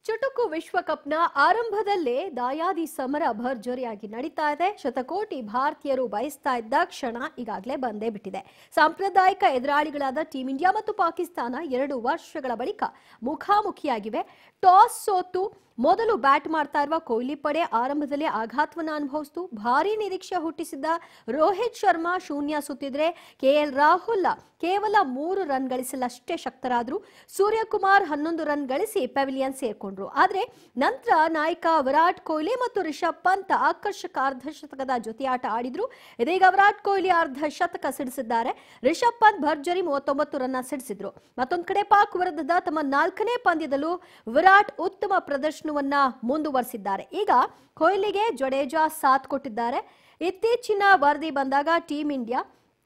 ಚುಟುಕು ವಿಶ್ವಕಪ್ನ ಆರಂಭದಲ್ಲೇ ದಾಯಾದಿ ಸಮರ ಭರ್ಜರಿಯಾಗಿ ನಡೀತಾ ಇದೆ ಶತಕೋಟಿ ಭಾರತೀಯರು ಬಯಸ್ತಾ ಇದ್ದ ಕ್ಷಣ ಈಗಾಗಲೇ ಬಂದೇ ಬಿಟ್ಟಿದೆ ಸಾಂಪ್ರದಾಯಿಕ ಎದುರಾಳಿಗಳಾದ ಟೀಂ ಇಂಡಿಯಾ ಮತ್ತು ಪಾಕಿಸ್ತಾನ ಎರಡು ವರ್ಷಗಳ ಬಳಿಕ ಮುಖಾಮುಖಿಯಾಗಿವೆ ಟಾಸ್ ಸೋತು ಮೊದಲು ಬ್ಯಾಟ್ ಮಾಡ್ತಾ ಇರುವ ಕೊಹ್ಲಿ ಪಡೆ ಆರಂಭದಲ್ಲಿ ಆಘಾತವನ್ನ ಅನುಭವಿಸಿತು ಭಾರಿ ನಿರೀಕ್ಷೆ ಹುಟ್ಟಿಸಿದ್ದ ರೋಹಿತ್ ಶರ್ಮಾ ಶೂನ್ಯ ಸುತ್ತಿದ್ರೆ ಕೆಎಲ್ ರಾಹುಲ್ ಕೇವಲ ಮೂರು ರನ್ ಗಳಿಸಲಷ್ಟೇ ಶಕ್ತರಾದ್ರು ಸೂರ್ಯಕುಮಾರ್ ಹನ್ನೊಂದು ರನ್ ಗಳಿಸಿ ಪೆವಿಲಿಯನ್ ಸೇರ್ಕೊಂಡ್ರು ಆದ್ರೆ ನಂತರ ನಾಯಕ ವಿರಾಟ್ ಕೊಹ್ಲಿ ಮತ್ತು ರಿಷಬ್ ಪಂತ್ ಆಕರ್ಷಕ ಅರ್ಧಶತಕದ ಜೊತೆಯಾಟ ಆಡಿದ್ರು ಇದೀಗ ವಿರಾಟ್ ಕೊಹ್ಲಿ ಅರ್ಧ ಶತಕ ಸಿಡಿಸಿದ್ದಾರೆ ರಿಷಬ್ ಪಂತ್ ಭರ್ಜರಿ ಮೂವತ್ತೊಂಬತ್ತು ರನ್ನ ಸಿಡಿಸಿದ್ರು ಮತ್ತೊಂದು ಕಡೆ ಪಾಕ್ ವಿರುದ್ಧದ ತಮ್ಮ ನಾಲ್ಕನೇ ಪಂದ್ಯದಲ್ಲೂ ವಿರಾಟ್ ಉತ್ತಮ ಪ್ರದರ್ಶನವನ್ನ ಮುಂದುವರಿಸಿದ್ದಾರೆ ಈಗ ಕೊಹ್ಲಿಗೆ ಜಡೇಜಾ ಸಾಥ್ ಕೊಟ್ಟಿದ್ದಾರೆ ಇತ್ತೀಚಿನ ವರದಿ ಬಂದಾಗ ಟೀಂ ಇಂಡಿಯಾ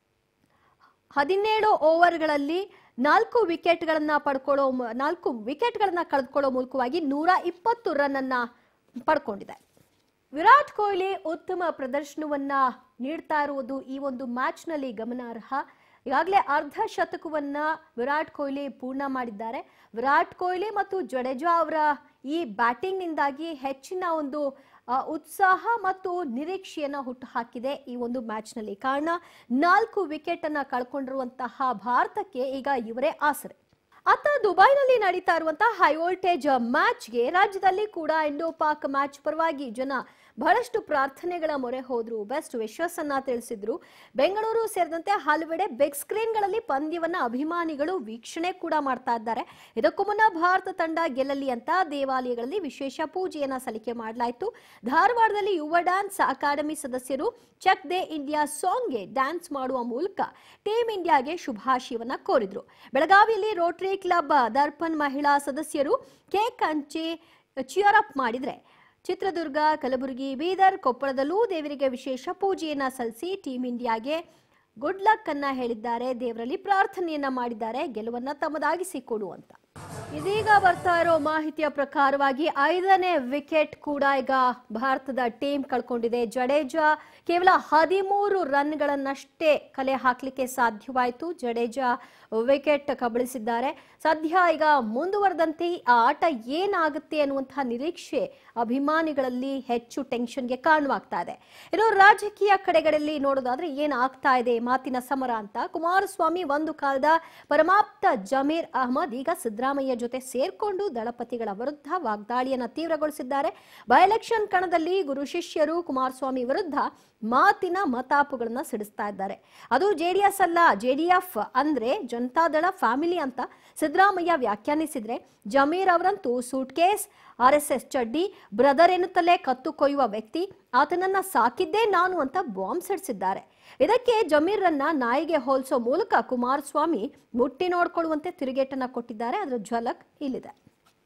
ಹದಿನೇಳು ಓವರ್ಗಳಲ್ಲಿ ನಾಲ್ಕು ವಿಕೆಟ್ಗಳನ್ನ ಪಡ್ಕೊಳ್ಳೋ ಮ- ನಾಲ್ಕು ವಿಕೆಟ್ಗಳನ್ನ ಕಳೆದುಕೊಳ್ಳೋ ಮೂಲಕವಾಗಿ ನೂರ ಇಪ್ಪತ್ತು ರನ್ ಅನ್ನ ಪಡ್ಕೊಂಡಿದೆ ವಿರಾಟ್ ಕೊಹ್ಲಿ ಉತ್ತಮ ಪ್ರದರ್ಶನವನ್ನ ನೀಡ್ತಾ ಇರುವುದು ಈ ಒಂದು ಮ್ಯಾಚ್ನಲ್ಲಿ ಗಮನಾರ್ಹ ಈಗಾಗಲೇ ಅರ್ಧ ಶತಕವನ್ನ ವಿರಾಟ್ ಕೊಹ್ಲಿ ಪೂರ್ಣ ಮಾಡಿದ್ದಾರೆ ವಿರಾಟ್ ಕೊಹ್ಲಿ ಮತ್ತು ಜಡೇಜಾ ಅವರ ಈ ಬ್ಯಾಟಿಂಗ್ನಿಂದಾಗಿ ಹೆಚ್ಚಿನ ಒಂದು ಆ, ಉತ್ಸಾಹ ಮತ್ತು ನಿರೀಕ್ಷೆಯನ್ನ ಹುಟ್ಟು ಹಾಕಿದೆ ಈ ಒಂದು ಮ್ಯಾಚ್ನಲ್ಲಿ ಕಾರಣ ನಾಲ್ಕು ವಿಕೆಟ್ ಅನ್ನ ಕಳ್ಕೊಂಡಿರುವಂತಹ ಭಾರತಕ್ಕೆ ಈಗ ಇವರೇ ಆಸರೆ ಅತ್ತ ದುಬೈನಲ್ಲಿ ನಡೀತಾ ಇರುವಂತಹ ಹೈ ವೋಲ್ಟೇಜ್ ಮ್ಯಾಚ್ಗೆ ರಾಜ್ಯದಲ್ಲಿ ಕೂಡ ಇಂಡೋ ಪಾಕ್ ಮ್ಯಾಚ್ ಪರವಾಗಿ ಜನ ಬಹಳಷ್ಟು ಪ್ರಾರ್ಥನೆಗಳ ಮೊರೆ ಹೋದ್ರು ಬೆಸ್ಟ್ ವಿಶ್ವಾಸ್ ಅನ್ನ ತಿಳಿಸಿದ್ರು ಬೆಂಗಳೂರು ಸೇರಿದಂತೆ ಹಲವೆಡೆ ಬಿಗ್ ಸ್ಕ್ರೀನ್ಗಳಲ್ಲಿ ಪಂದ್ಯವನ್ನ ಅಭಿಮಾನಿಗಳು ವೀಕ್ಷಣೆ ಕೂಡ ಮಾಡ್ತಾ ಇದ್ದಾರೆ ಇದಕ್ಕೂ ಮುನ್ನ ಭಾರತ ತಂಡ ಗೆಲ್ಲಲಿ ಅಂತ ದೇವಾಲಯಗಳಲ್ಲಿ ವಿಶೇಷ ಪೂಜೆಯನ್ನ ಸಲ್ಲಿಕೆ ಮಾಡಲಾಯಿತು ಧಾರವಾಡದಲ್ಲಿ ಯುವ ಡ್ಯಾನ್ಸ್ ಅಕಾಡೆಮಿ ಸದಸ್ಯರು ಚೆಕ್ ದೇ ಇಂಡಿಯಾ ಸಾಂಗ್ಗೆ ಡ್ಯಾನ್ಸ್ ಮಾಡುವ ಮೂಲಕ ಟೀಮ್ ಇಂಡಿಯಾಗೆ ಶುಭಾಶಯವನ್ನ ಕೋರಿದ್ರು ಬೆಳಗಾವಿಯಲ್ಲಿ ರೋಟರಿ ಕ್ಲಬ್ ದರ್ಪಣ್ ಮಹಿಳಾ ಸದಸ್ಯರು ಕೇಕ್ ಹಂಚಿ ಚಿಯರ್ ಅಪ್ ಮಾಡಿದ್ರೆ ಚಿತ್ರದುರ್ಗ ಕಲಬುರಗಿ ಬೀದರ್ ಕೊಪ್ಪಳದಲ್ಲೂ ದೇವರಿಗೆ ವಿಶೇಷ ಪೂಜೆಯನ್ನ ಸಲ್ಲಿಸಿ ಟೀಮ್ ಇಂಡಿಯಾಗೆ ಗುಡ್ ಲಕ್ ಅನ್ನ ಹೇಳಿದ್ದಾರೆ ದೇವರಲ್ಲಿ ಪ್ರಾರ್ಥನೆಯನ್ನ ಮಾಡಿದ್ದಾರೆ ಗೆಲುವನ್ನ ತಮ್ಮದಾಗಿಸಿಕೊಡು ಅಂತ ಇದೀಗ ಬರ್ತಾ ಇರೋ ಮಾಹಿತಿಯ ಪ್ರಕಾರವಾಗಿ ಐದನೇ ವಿಕೆಟ್ ಕೂಡ ಈಗ ಭಾರತದ ಟೀಮ್ ಕಳ್ಕೊಂಡಿದೆ ಜಡೇಜಾ ಕೇವಲ ಹದಿಮೂರು ರನ್ಗಳನ್ನಷ್ಟೇ ಕಲೆ ಹಾಕ್ಲಿಕ್ಕೆ ಸಾಧ್ಯವಾಯಿತು ಜಡೇಜಾ ವಿಕೆಟ್ ಕಬಳಿಸಿದ್ದಾರೆ ಸದ್ಯ ಈಗ ಮುಂದುವರೆದಂತೆ ಆ ಆಟ ಏನಾಗುತ್ತೆ ಅನ್ನುವಂತಹ ನಿರೀಕ್ಷೆ ಅಭಿಮಾನಿಗಳಲ್ಲಿ ಹೆಚ್ಚು ಟೆನ್ಷನ್ಗೆ ಕಾರಣವಾಗ್ತಾ ಇದೆ ಇನ್ನು ರಾಜಕೀಯ ಕಡೆಗಳಲ್ಲಿ ನೋಡೋದಾದ್ರೆ ಏನಾಗ್ತಾ ಇದೆ ಮಾತಿನ ಸಮರ ಅಂತ ಕುಮಾರಸ್ವಾಮಿ ಒಂದು ಕಾಲದ ಪರಮಾಪ್ತ ಜಮೀರ್ ಅಹಮದ್ ಈಗ ಸಿದ್ದರಾಮಯ್ಯ ಜೊತೆ ಸೇರ್ಕೊಂಡು ದಳಪತಿಗಳ ವಿರುದ್ಧ ವಾಗ್ದಾಳಿಯನ್ನ ತೀವ್ರಗೊಳಿಸಿದ್ದಾರೆ ಬೈ ಎಲೆಕ್ಷನ್ ಕಣದಲ್ಲಿ ಗುರು ಶಿಷ್ಯರು ಕುಮಾರಸ್ವಾಮಿ ವಿರುದ್ಧ ಮಾತಿನ ಮತಾಪುಗಳನ್ನ ಸಿಡಿಸ್ತಾ ಇದ್ದಾರೆ ಅದು ಜೆಡಿಎಸ್ ಅಲ್ಲ ಜೆಡಿಎಫ್ ಅಂದ್ರೆ ಜನತಾದಳ ಫ್ಯಾಮಿಲಿ ಅಂತ ಸಿದ್ದರಾಮಯ್ಯ ವ್ಯಾಖ್ಯಾನಿಸಿದ್ರೆ ಜಮೀರ್ ಅವರಂತೂ suitcase R S S ಚಡ್ಡಿ ಬ್ರದರ್ ಎನ್ನುತ್ತಲೇ ಕತ್ತು ಕೊಯ್ಯುವ ವ್ಯಕ್ತಿ ಆತನನ್ನ ಸಾಕಿದ್ದೇ ನಾನು ಅಂತ ಬಾಂಬ್ ಸಿಡಿಸಿದ್ದಾರೆ ಇದಕ್ಕೆ ಜಮೀರ್ರನ್ನ ನಾಯಿಗೆ ಹೋಲಿಸೋ ಮೂಲಕ ಕುಮಾರಸ್ವಾಮಿ ಮುಟ್ಟಿ ನೋಡ್ಕೊಳ್ಳುವಂತೆ ತಿರುಗೇಟನ್ನ ಕೊಟ್ಟಿದ್ದಾರೆ ಅದರ ಝಲಕ್ ಇಲ್ಲಿದೆ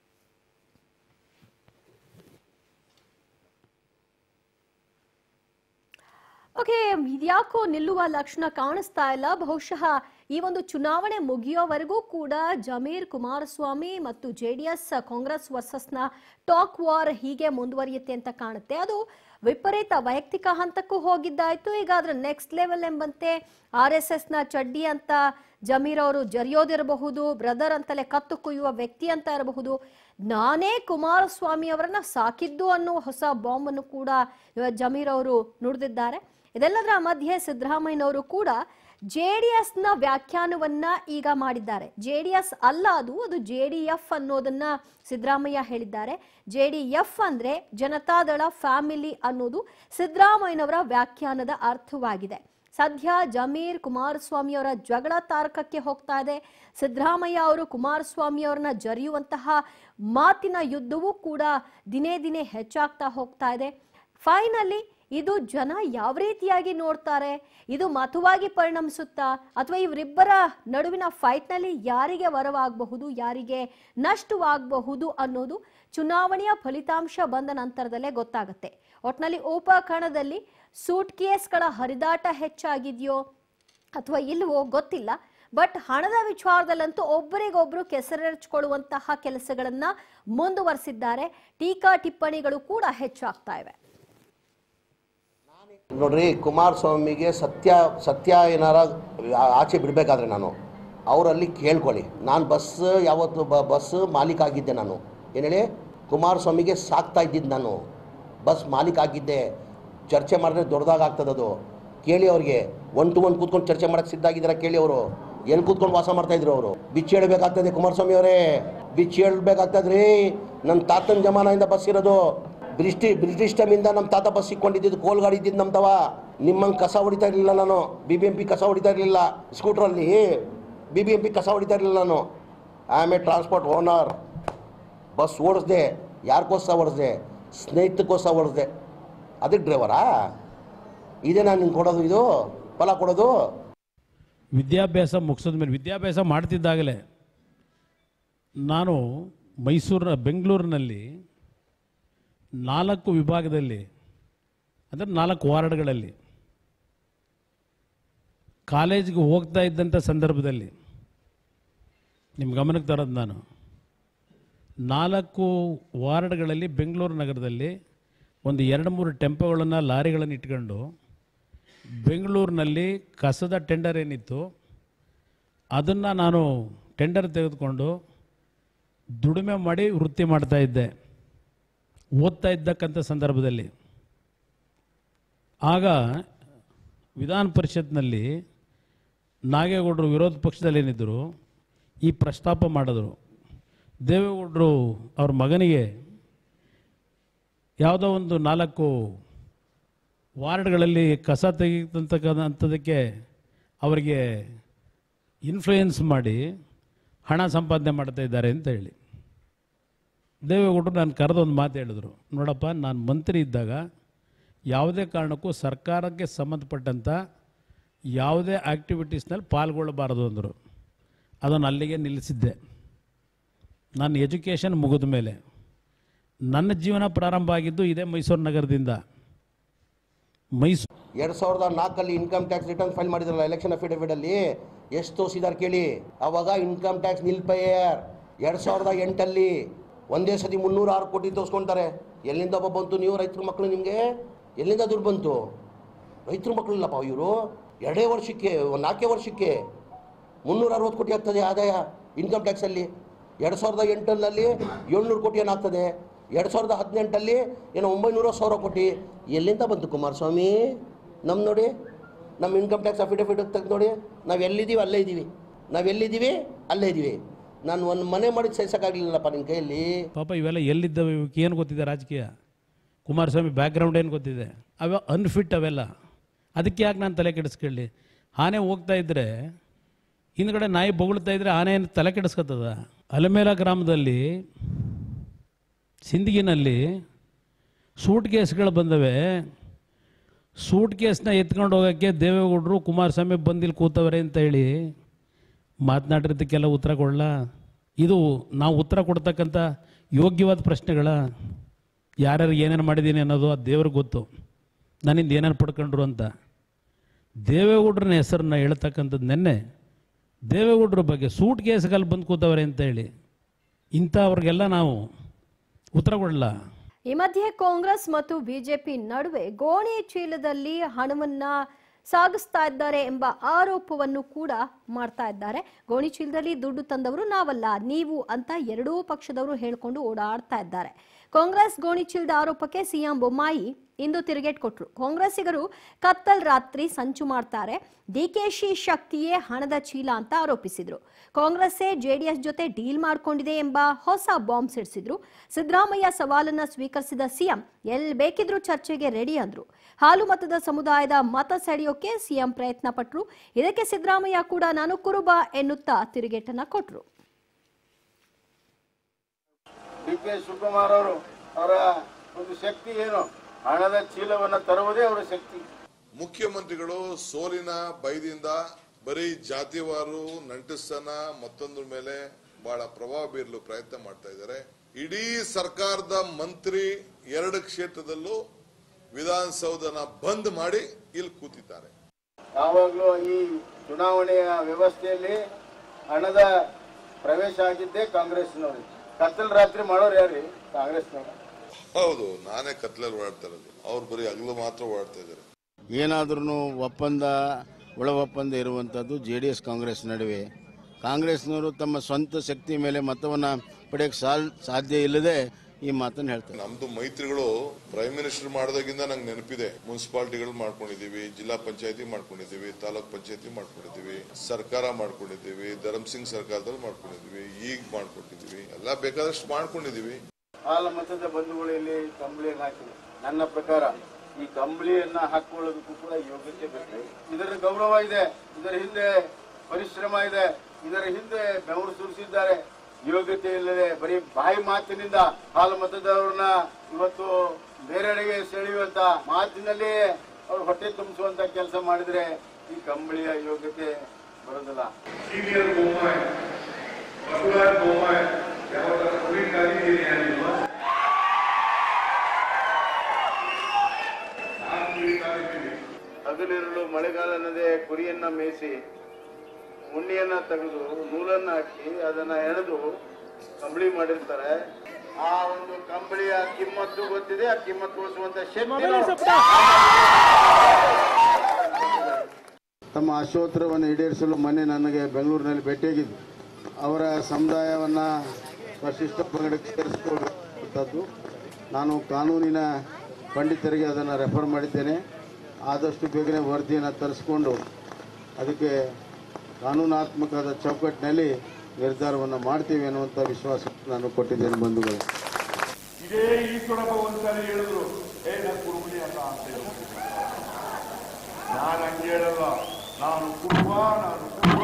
ಓಕೆ ಇದ್ಯಾಕೋ ನಿಲ್ಲುವ ಲಕ್ಷಣ ಕಾಣಿಸ್ತಾ ಇಲ್ಲ ಬಹುಶಃ ಈ ಒಂದು ಚುನಾವಣೆ ಮುಗಿಯೋವರೆಗೂ ಕೂಡ ಜಮೀರ್ ಕುಮಾರಸ್ವಾಮಿ ಮತ್ತು ಜೆಡಿಎಸ್ ಕಾಂಗ್ರೆಸ್ ವರ್ಸಸ್ನ ಟಾಕ್ ವಾರ್ ಹೀಗೆ ಮುಂದುವರಿಯುತ್ತೆ ಅಂತ ಕಾಣುತ್ತೆ ಅದು ವಿಪರೀತ ವೈಯಕ್ತಿಕ ಹಂತಕ್ಕೂ ಹೋಗಿದ್ದಾಯ್ತು ಈಗ ಅದ್ರ ನೆಕ್ಸ್ಟ್ ಲೆವೆಲ್ ಎಂಬಂತೆ ಆರ್ ಎಸ್ ಎಸ್ ನ ಚಡ್ಡಿ ಅಂತ ಜಮೀರ್ ಅವರು ಜರಿಯೋದಿರಬಹುದು ಬ್ರದರ್ ಅಂತಲೇ ಕತ್ತು ಕುಯ್ಯುವ ವ್ಯಕ್ತಿ ಅಂತ ಇರಬಹುದು ನಾನೇ ಕುಮಾರಸ್ವಾಮಿ ಅವರನ್ನ ಸಾಕಿದ್ದು ಅನ್ನೋ ಹೊಸ ಬಾಂಬ್ ಅನ್ನು ಕೂಡ ಇವ- ಜಮೀರ್ ಅವರು ನುಡಿದಿದ್ದಾರೆ ಇದೆಲ್ಲದರ ಮಧ್ಯೆ ಸಿದ್ದರಾಮಯ್ಯನವರು ಕೂಡ ಜೆಡಿಎಸ್ ನ ವ್ಯಾಖ್ಯಾನವನ್ನ ಈಗ ಮಾಡಿದ್ದಾರೆ ಜೆಡಿಎಸ್ ಅಲ್ಲ ಅದು ಅದು ಜೆಡಿಎಫ್ ಅನ್ನೋದನ್ನ ಸಿದ್ದರಾಮಯ್ಯ ಹೇಳಿದ್ದಾರೆ ಜೆಡಿಎಫ್ ಅಂದ್ರೆ ಜನತಾದಳ ಫ್ಯಾಮಿಲಿ ಅನ್ನೋದು ಸಿದ್ದರಾಮಯ್ಯನವರ ವ್ಯಾಖ್ಯಾನದ ಅರ್ಥವಾಗಿದೆ ಸದ್ಯ ಜಮೀರ್ ಕುಮಾರಸ್ವಾಮಿ ಅವರ ಜಗಳ ತಾರಕಕ್ಕೆ ಹೋಗ್ತಾ ಇದೆ ಸಿದ್ದರಾಮಯ್ಯ ಅವರು ಕುಮಾರಸ್ವಾಮಿ ಅವರನ್ನ ಜರಿಯುವಂತಹ ಮಾತಿನ ಯುದ್ಧವೂ ಕೂಡ ದಿನೇ ದಿನೇ ಹೆಚ್ಚಾಗ್ತಾ ಹೋಗ್ತಾ ಇದೆ ಫೈನಲಿ ಇದು ಜನ ಯಾವ ರೀತಿಯಾಗಿ ನೋಡ್ತಾರೆ ಇದು ಮತವಾಗಿ ಪರಿಣಮಿಸುತ್ತಾ ಅಥವಾ ಇವರಿಬ್ಬರ ನಡುವಿನ ಫೈಟ್ನಲ್ಲಿ ಯಾರಿಗೆ ವರವಾಗಬಹುದು ಯಾರಿಗೆ ನಷ್ಟವಾಗಬಹುದು ಅನ್ನೋದು ಚುನಾವಣೆಯ ಫಲಿತಾಂಶ ಬಂದ ನಂತರದಲ್ಲೇ ಗೊತ್ತಾಗುತ್ತೆ ಒಟ್ನಲ್ಲಿ ಉಪಕಣದಲ್ಲಿ ಸೂಟ್ ಕೇಸ್ಗಳ ಹರಿದಾಟ ಹೆಚ್ಚಾಗಿದೆಯೋ ಅಥವಾ ಇಲ್ವೋ ಗೊತ್ತಿಲ್ಲ ಬಟ್ ಹಣದ ವಿಚಾರದಲ್ಲಂತೂ ಒಬ್ಬರಿಗೊಬ್ರು ಕೆಸರೆರಚ್ಕೊಳ್ಳುವಂತಹ ಕೆಲಸಗಳನ್ನ ಮುಂದುವರಿಸಿದ್ದಾರೆ ಟೀಕಾ ಟಿಪ್ಪಣಿಗಳು ಕೂಡ ಹೆಚ್ಚಾಗ್ತಾ ಇವೆ ನೋಡ್ರಿ ಕುಮಾರಸ್ವಾಮಿಗೆ ಸತ್ಯ ಸತ್ಯ ಏನಾರ ಆ- ಆಚೆ ಬಿಡಬೇಕಾದ್ರೆ ನಾನು ಅವರಲ್ಲಿ ಕೇಳ್ಕೊಳ್ಳಿ ನಾನು ಬಸ್ ಯಾವತ್ತು ಬ ಬಸ್ ಮಾಲೀಕ ಆಗಿದ್ದೆ ನಾನು ಏನು ಹೇಳಿ ಕುಮಾರಸ್ವಾಮಿಗೆ ಸಾಕ್ತಾ ಇದ್ದಿದ್ದು ನಾನು ಬಸ್ ಮಾಲೀಕ ಆಗಿದ್ದೆ ಚರ್ಚೆ ಮಾಡಿದ್ರೆ ದೊಡ್ಡದಾಗ ಆಗ್ತದೆ ಅದು ಕೇಳಿ ಅವ್ರಿಗೆ ಒನ್ ಟು ಒನ್ ಕೂತ್ಕೊಂಡು ಚರ್ಚೆ ಮಾಡಕ್ಕೆ ಸಿದ್ಧ ಆಗಿದ್ದಾರೆ ಕೇಳಿ ಅವರು ಎಲ್ಲಿ ಕೂತ್ಕೊಂಡು ವಾಸ ಮಾಡ್ತಾ ಇದ್ರು ಅವರು ಬಿಚ್ಚಿ ಹೇಳ್ಬೇಕಾಗ್ತದೆ ಕುಮಾರಸ್ವಾಮಿ ಅವರೇ ಬಿಚ್ಚಿ ಹೇಳ್ಬೇಕಾಗ್ತದ್ರಿ ನನ್ನ ತಾತನ ಜಮಾನದಿಂದ ಬಸ್ ಇರೋದು ಬ್ರಿಟಿ ಬ್ರಿಟಿಷ್ ಟೈಮಿಂದ ನಮ್ಮ ತಾತ ಬಸ್ ಸಿಕ್ಕೊಂಡಿದ್ದು ಕೋಲ್ ಗಾಡಿ ಇದ್ದಿದ್ದು ನಮ್ಮ ತವ ನಿಮ್ಮಂಗೆ ಕಸ ಹೊಡಿತಾ ಇರಲಿಲ್ಲ ನಾನು ಬಿ ಬಿ ಎಂ ಪಿ ಕಸ ಹೊಡಿತಾ ಇರಲಿಲ್ಲ ಸ್ಕೂಟ್ರಲ್ಲಿ ಬಿ ಬಿ ಎಂ ಪಿ ಕಸ ಹೊಡಿತಾ ಇರಲಿಲ್ಲ ನಾನು I am a transport owner bus ಓಡಿಸ್ದೆ ಯಾರಿಗೋಸ್ಕರ ಓಡಿಸ್ದೆ ಸ್ನೇಹಿತಕ್ಕೋಸ್ಕರ ಓಡಿಸ್ದೆ ಅದಕ್ಕೆ ಡ್ರೈವರಾ ಇದೇ ನಾನು ನಿಂಗೆ ಕೊಡೋದು ಇದು ಫಲ ಕೊಡೋದು ವಿದ್ಯಾಭ್ಯಾಸ ಮುಗಿಸಿದ ಮೇಲೆ ವಿದ್ಯಾಭ್ಯಾಸ ಮಾಡ್ತಿದ್ದಾಗಲೇ ನಾನು ಮೈಸೂರಿನ ಬೆಂಗಳೂರಿನಲ್ಲಿ ನಾಲ್ಕು ವಿಭಾಗದಲ್ಲಿ ಅಂದರೆ ನಾಲ್ಕು ವಾರ್ಡ್ಗಳಲ್ಲಿ ಕಾಲೇಜಿಗೆ ಹೋಗ್ತಾ ಇದ್ದಂಥ ಸಂದರ್ಭದಲ್ಲಿ ನಿಮ್ಮ ಗಮನಕ್ಕೆ ತರೋದು ನಾನು ನಾಲ್ಕು ವಾರ್ಡ್ಗಳಲ್ಲಿ ಬೆಂಗಳೂರು ನಗರದಲ್ಲಿ ಒಂದು ಎರಡು ಮೂರು ಟೆಂಪೋಗಳನ್ನು ಲಾರಿಗಳನ್ನು ಇಟ್ಕೊಂಡು ಬೆಂಗಳೂರಿನಲ್ಲಿ ಕಸದ ಟೆಂಡರ್ ಏನಿತ್ತು ಅದನ್ನು ನಾನು ಟೆಂಡರ್ ತೆಗೆದುಕೊಂಡು ದುಡಿಮೆ ಮಾಡಿ ವೃತ್ತಿ ಮಾಡ್ತಾ ಇದ್ದೆ ಓದ್ತಾ ಇದ್ದಕ್ಕಂಥ ಸಂದರ್ಭದಲ್ಲಿ ಆಗ ವಿಧಾನ ಪರಿಷತ್ನಲ್ಲಿ ನಾಗೇಗೌಡರು ವಿರೋಧ ಪಕ್ಷದಲ್ಲಿ ಏನಿದ್ದರು ಈ ಪ್ರಸ್ತಾಪ ಮಾಡಿದ್ರು ದೇವೇಗೌಡರು ಅವ್ರ ಮಗನಿಗೆ ಯಾವುದೋ ಒಂದು ನಾಲ್ಕು ವಾರ್ಡ್ಗಳಲ್ಲಿ ಕಸ ತೆಗೆದಂತಕ್ಕಂಥದ್ದಕ್ಕೆ ಅವರಿಗೆ ಇನ್ಫ್ಲೂಯೆನ್ಸ್ ಮಾಡಿ ಹಣ ಸಂಪಾದನೆ ಮಾಡ್ತಾ ಇದ್ದಾರೆ ಅಂತ ಹೇಳಿ ದೇವೇಗೌಡರು ನಾನು ಕರೆದು ಒಂದು ಮಾತು ಹೇಳಿದ್ರು ನೋಡಪ್ಪ ನಾನು ಮಂತ್ರಿ ಇದ್ದಾಗ ಯಾವುದೇ ಕಾರಣಕ್ಕೂ ಸರ್ಕಾರಕ್ಕೆ ಸಂಬಂಧಪಟ್ಟಂಥ ಯಾವುದೇ ಆ್ಯಕ್ಟಿವಿಟೀಸ್ನಲ್ಲಿ ಪಾಲ್ಗೊಳ್ಳಬಾರದು ಅಂದರು ಅದನ್ನು ಅಲ್ಲಿಗೆ ನಿಲ್ಲಿಸಿದ್ದೆ ನನ್ನ ಎಜುಕೇಷನ್ ಮುಗಿದ ಮೇಲೆ ನನ್ನ ಜೀವನ ಪ್ರಾರಂಭ ಆಗಿದ್ದು ಇದೇ ಮೈಸೂರು ನಗರದಿಂದ ಮೈಸೂರು ಎರಡು ಸಾವಿರದ ನಾಲ್ಕಲ್ಲಿ ಇನ್ಕಮ್ ಟ್ಯಾಕ್ಸ್ ರಿಟರ್ನ್ ಫೈಲ್ ಮಾಡಿದ್ರಲ್ಲ ಎಲೆಕ್ಷನ್ ಅಫಿಡವಿಟಲ್ಲಿ ಎಷ್ಟು ತೋರಿಸಿದಾರೆ ಕೇಳಿ ಅವಾಗ ಇನ್ಕಮ್ ಟ್ಯಾಕ್ಸ್ ನಿಲ್ಪೇಯರ್ ಎರಡು ಸಾವಿರದ ಎಂಟಲ್ಲಿ ಒಂದೇ ಸತಿ ಮುನ್ನೂರ ಆರು ಕೋಟಿ ತೋರಿಸ್ಕೊಂತಾರೆ ಎಲ್ಲಿಂದ ಒಬ್ಬ ಬಂತು ನೀವು ರೈತರ ಮಕ್ಕಳು ನಿಮಗೆ ಎಲ್ಲಿಂದ ದುಡ್ಡು ಬಂತು ರೈತರ ಮಕ್ಕಳಿಲ್ಲಪ್ಪ ಇವರು ಎರಡೇ ವರ್ಷಕ್ಕೆ ಒಂದು ನಾಲ್ಕೇ ವರ್ಷಕ್ಕೆ ಮುನ್ನೂರ ಅರವತ್ತು ಕೋಟಿ ಆಗ್ತದೆ ಆದಾಯ ಇನ್ಕಮ್ ಟ್ಯಾಕ್ಸಲ್ಲಿ ಎರಡು ಸಾವಿರದ ಎಂಟರಲ್ಲಿ ಏಳ್ನೂರು ಕೋಟಿ ಏನಾಗ್ತದೆ ಎರಡು ಸಾವಿರದ ಹದಿನೆಂಟಲ್ಲಿ ಏನೋ ಒಂಬೈನೂರ ಸಾವಿರ ಕೋಟಿ ಎಲ್ಲಿಂದ ಬಂತು ಕುಮಾರಸ್ವಾಮಿ ನಮ್ಮ ನೋಡಿ ನಮ್ಮ ಇನ್ಕಮ್ ಟ್ಯಾಕ್ಸ್ ಅಫಿಡವಿಟ್ ತೆಗೆದು ನೋಡಿ ನಾವು ಎಲ್ಲಿದ್ದೀವಿ ಅಲ್ಲೇ ಇದ್ದೀವಿ ನಾವು ಎಲ್ಲಿದ್ದೀವಿ ಅಲ್ಲೇ ಇದ್ದೀವಿ ನಾನು ಒಂದು ಮನೆ ಮಾಡಿ ಸಹಿಸೋಕ್ಕಾಗಲಿಲ್ಲಪ್ಪ ನಿನ್ನ ಕೈಯಲ್ಲಿ ಪಾಪ ಇವೆಲ್ಲ ಎಲ್ಲಿದ್ದಾವೆ ಇವಕ್ಕೆ ಏನು ಗೊತ್ತಿದೆ ರಾಜಕೀಯ ಕುಮಾರಸ್ವಾಮಿ ಬ್ಯಾಕ್ಗ್ರೌಂಡ್ ಏನು ಗೊತ್ತಿದೆ ಅವ ಅನ್ಫಿಟ್ ಅವೆಲ್ಲ ಅದಕ್ಕೆ ಯಾಕೆ ನಾನು ತಲೆ ಕೆಡಿಸ್ಕೊಳ್ಳಿ ಆನೆ ಹೋಗ್ತಾ ಇದ್ದರೆ ಹಿಂದ್ಗಡೆ ನಾಯಿ ಬೊಗಳ್ತಾ ಇದ್ರೆ ಆನೆ ಏನು ತಲೆ ಕೆಡಿಸ್ಕೊತದ ಅಲಮೇಲ ಗ್ರಾಮದಲ್ಲಿ ಸಿಂದಗಿನಲ್ಲಿ ಸೂಟ್ ಕೇಸ್ಗಳು ಬಂದವೆ ಸೂಟ್ ಕೇಸ್ನ ಎತ್ಕೊಂಡು ಹೋಗೋಕ್ಕೆ ದೇವೇಗೌಡರು ಕುಮಾರಸ್ವಾಮಿ ಬಂದಿಲ್ಲಿ ಕೂತವ್ರೆ ಅಂತ ಹೇಳಿ ಮಾತನಾಡಿರೋದಕ್ಕೆಲ್ಲ ಉತ್ತರ ಕೊಡಲ್ಲ ಇದು ನಾವು ಉತ್ತರ ಕೊಡ್ತಕ್ಕಂಥ ಯೋಗ್ಯವಾದ ಪ್ರಶ್ನೆಗಳ ಯಾರ್ಯಾರು ಏನೇನು ಮಾಡಿದ್ದೀನಿ ಅನ್ನೋದು ಆ ದೇವ್ರಿಗೆ ಗೊತ್ತು ನನ್ನಿಂದ ಏನೇನು ಪಡ್ಕೊಂಡ್ರು ಅಂತ ದೇವೇಗೌಡ್ರನ ಹೆಸರನ್ನ ಹೇಳ್ತಕ್ಕಂಥದ್ದು ನೆನ್ನೆ ದೇವೇಗೌಡ್ರ ಬಗ್ಗೆ ಸೂಟ್ ಕೇಸ್ಗಳು ಬಂದು ಕೂತವ್ರೆ ಅಂತ ಹೇಳಿ ಇಂಥವ್ರಿಗೆಲ್ಲ ನಾವು ಉತ್ತರ ಕೊಡಲ್ಲ ಈ ಮಧ್ಯೆ ಕಾಂಗ್ರೆಸ್ ಮತ್ತು ಬಿಜೆಪಿ ನಡುವೆ ಗೋಣಿ ಚೀಲದಲ್ಲಿ ಹಣವನ್ನ ಸಾಗಿಸ್ತಾ ಇದ್ದಾರೆ ಎಂಬ ಆರೋಪವನ್ನು ಕೂಡ ಮಾಡ್ತಾ ಇದ್ದಾರೆ ಗೋಣಿ ಚೀಲದಲ್ಲಿ ದುಡ್ಡು ತಂದವರು ನಾವಲ್ಲ ನೀವು ಅಂತ ಎರಡೂ ಪಕ್ಷದವರು ಹೇಳ್ಕೊಂಡು ಓಡಾಡ್ತಾ ಇದ್ದಾರೆ ಕಾಂಗ್ರೆಸ್ ಗೋಣಿ ಚೀಲದ ಆರೋಪಕ್ಕೆ ಸಿಎಂ ಬೊಮ್ಮಾಯಿ ಇಂದು ತಿರುಗೇಟ್ ಕೊಟ್ರು ಕಾಂಗ್ರೆಸ್ಸಿಗರು ಕತ್ತಲ್ ರಾತ್ರಿ ಸಂಚು ಮಾಡ್ತಾರೆ ಡಿಕೆಶಿ ಶಕ್ತಿಯೇ ಹಣದ ಚೀಲ ಅಂತ ಆರೋಪಿಸಿದ್ರು ಕಾಂಗ್ರೆಸ್ಸೇ ಜೆಡಿಎಸ್ ಜೊತೆ ಡೀಲ್ ಮಾಡ್ಕೊಂಡಿದೆ ಎಂಬ ಹೊಸ ಬಾಂಬ್ ಸಿಡಿಸಿದ್ರು ಸಿದ್ದರಾಮಯ್ಯ ಸವಾಲನ್ನ ಸ್ವೀಕರಿಸಿದ ಸಿಎಂ ಎಲ್ ಬೇಕಿದ್ರೂ ಚರ್ಚೆಗೆ ರೆಡಿ ಅಂದ್ರು ಹಾಲು ಮತದ ಸಮುದಾಯದ ಮತ ಸೆಳೆಯೋಕೆ ಸಿಎಂ ಪ್ರಯತ್ನ ಪಟ್ರು ಇದಕ್ಕೆ ಸಿದ್ದರಾಮಯ್ಯ ಕೂಡ ನಾನು ಕುರುಬ ಎನ್ನುತ್ತಾ ತಿರುಗೇಟನ್ನ ಕೊಟ್ರು ಡಿ ಕೆ ಶಿವಕುಮಾರ್ ಅವರು ಅವರ ಒಂದು ಶಕ್ತಿ ಏನು ಹಣದ ಚೀಲವನ್ನ ತರುವುದೇ ಅವರ ಶಕ್ತಿ ಮುಖ್ಯಮಂತ್ರಿಗಳು ಸೋಲಿನ ಭಯದಿಂದ ಬರೀ ಜಾತಿವಾರು ನಂಟಿಸ್ತನ ಮತ್ತೊಂದ್ರ ಮೇಲೆ ಬಹಳ ಪ್ರಭಾವ ಬೀರಲು ಪ್ರಯತ್ನ ಮಾಡ್ತಾ ಇದ್ದಾರೆ ಇಡೀ ಸರ್ಕಾರದ ಮಂತ್ರಿ ಎರಡು ಕ್ಷೇತ್ರದಲ್ಲೂ ವಿಧಾನಸೌಧನ ಬಂದ್ ಮಾಡಿ ಇಲ್ಲಿ ಕೂತಿದ್ದಾರೆ ಯಾವಾಗಲೂ ಈ ಚುನಾವಣೆಯ ವ್ಯವಸ್ಥೆಯಲ್ಲಿ ಹಣದ ಪ್ರವೇಶ ಆಗಿದ್ದೇ ಕಾಂಗ್ರೆಸ್ನವರು ಕತ್ತಲ್ ರಾತ್ರಿ ಮಾಡೋರು ಯಾರು ಕಾಂಗ್ರೆಸ್ನವರು ಹೌದು ನಾನೇ ಕತ್ಲಲ್ಲಿ ಓಡಾಡ್ತಾ ಇರೋದು ಅವ್ರು ಬರೀ ಹಗಲು ಮಾತ್ರ ಓಡಾಡ್ತಾ ಇದ್ದಾರೆ ಏನಾದ್ರೂ ಒಪ್ಪಂದ ಒಳ ಒಪ್ಪಂದ ಇರುವಂಥದ್ದು ಜೆ ಡಿ ಎಸ್ ಕಾಂಗ್ರೆಸ್ ನಡುವೆ ಕಾಂಗ್ರೆಸ್ನವರು ತಮ್ಮ ಸ್ವಂತ ಶಕ್ತಿ ಮೇಲೆ ಮತವನ್ನು ಪಡೆಯಕ್ಕೆ ಸಾಲ್ ಸಾಧ್ಯ ಇಲ್ಲದೆ ಈ ಮಾತನ್ನು ಹೇಳ್ತಾರೆ ನಮ್ದು ಮೈತ್ರಿಗಳು ಪ್ರೈಮ್ ಮಿನಿಸ್ಟರ್ ಮಾಡಿದಾಗಿಂದ ನಂಗೆ ನೆನಪಿದೆ ಮುನ್ಸಿಪಾಲಿಟಿಗಳು ಮಾಡ್ಕೊಂಡಿದೀವಿ ಜಿಲ್ಲಾ ಪಂಚಾಯತಿ ಮಾಡ್ಕೊಂಡಿದ್ದೀವಿ ತಾಲೂಕ್ ಪಂಚಾಯತಿ ಮಾಡ್ಕೊಂಡಿದ್ದೀವಿ ಸರ್ಕಾರ ಮಾಡ್ಕೊಂಡಿದ್ದೀವಿ ಧರ್ಮ್ ಸಿಂಗ್ ಸರ್ಕಾರದಲ್ಲಿ ಮಾಡ್ಕೊಂಡಿದ್ದೀವಿ ಈಗ ಮಾಡ್ಕೊಟ್ಟಿದ್ದೀವಿ ಎಲ್ಲ ಬೇಕಾದಷ್ಟು ಮಾಡ್ಕೊಂಡಿದ್ದೀವಿ ಹಾಲ ಮತದ ಬಂಧುಗಳು ಇಲ್ಲಿ ಕಂಬಳಿಯನ್ನು ಹಾಕಿದ್ರು ನನ್ನ ಪ್ರಕಾರ ಈ ಕಂಬಳಿಯನ್ನ ಹಾಕೊಳ್ಳೋದಕ್ಕೂ ಕೂಡ ಯೋಗ್ಯತೆ ಬೇಕು ಇದರ ಗೌರವ ಇದೆ ಇದರ ಹಿಂದೆ ಪರಿಶ್ರಮ ಇದೆ ಇದರ ಹಿಂದೆ ಬೆವರು ಸುರಿಸಿದ್ದಾರೆ ಯೋಗ್ಯತೆ ಇಲ್ಲದೆ ಬರೀ ಬಾಯಿ ಮಾತಿನಿಂದ ಹಾಲು ಮತದವ್ರನ್ನ ಇವತ್ತು ಬೇರೆಡೆಗೆ ಸೆಳೆಯುವಂತ ಮಾತಿನಲ್ಲಿ ಅವ್ರು ಹೊಟ್ಟೆ ತುಂಬಿಸುವಂತ ಕೆಲಸ ಮಾಡಿದ್ರೆ ಈ ಕಂಬಳಿಯ ಯೋಗ್ಯತೆ ಬರೋದಿಲ್ಲ ಸೀನಿಯರ್ ಬೋಮಾಯ್ ಬಸವರಾಜ್ ಬೋಮಾಯ್ ಯಾವ ತರ ಕುರಿ ಕಾದಿದ್ದೀರಿ ಅನ್ನಿಲ್ವಾ ನಾನು ಕುರಿ ಕಾದಿದ್ದೀನಿ ಹಗಲಿರುಳು ಮಳೆಗಾಲ ಅನ್ನದೆ ಕುರಿಯನ್ನ ಮೇಯಿಸಿ ಉಣ್ಣಿಯನ್ನ ತೆಗೆದು ನೂಲನ್ನ ಹಾಕಿ ಅದನ್ನ ಎಳೆದು ಕಂಬಳಿ ಮಾಡಿರ್ತಾರೆ ಆ ಒಂದು ಕಂಬಳಿಯ ಕಿಮ್ಮತ್ತು ಗೊತ್ತಿದೆ ಆ ಕಿಮ್ಮತ್ತು ಉಳಿಸುವಂತ ಶಕ್ತಿ ತಮ್ಮ ಆಶೋತ್ತರವನ್ನು ಈಡೇರಿಸಲು ಮೊನ್ನೆ ನನಗೆ ಬೆಂಗಳೂರಿನಲ್ಲಿ ಭೇಟಿಯಾಗಿದ್ದು ಅವರ ಸಮುದಾಯವನ್ನು ಪರಿಶಿಷ್ಟ ಪಂಗಡಕ್ಕೆ ಸೇರಿಸಿಕೊಳ್ಳುವಂಥದ್ದು ನಾನು ಕಾನೂನಿನ ಪಂಡಿತರಿಗೆ ಅದನ್ನು ರೆಫರ್ ಮಾಡಿದ್ದೇನೆ ಆದಷ್ಟು ಬೇಗನೆ ವರದಿಯನ್ನು ತರಿಸ್ಕೊಂಡು ಅದಕ್ಕೆ ಕಾನೂನಾತ್ಮಕವಾದ ಚೌಕಟ್ಟಿನಲ್ಲಿ ನಿರ್ಧಾರವನ್ನು ಮಾಡ್ತೀವಿ ಅನ್ನುವಂಥ ವಿಶ್ವಾಸ ನಾನು ಕೊಟ್ಟಿದ್ದೇನೆ ಬಂಧುಗಳು ಇದೇ ಈಶ್ವರಪ್ಪ ಒಂದ್ಸರಿ ಹೇಳಿದ್ರು ಏ ನಾನು ಕುರುಬಳಿ ಅಲ್ಲ ಅಂತ ಹೇಳಿದ್ರು ನಾನು ಹಂಗೆ ಹೇಳಲ್ಲ ನಾನು ಕುರುಬ ನಾನು ಕುರುಬ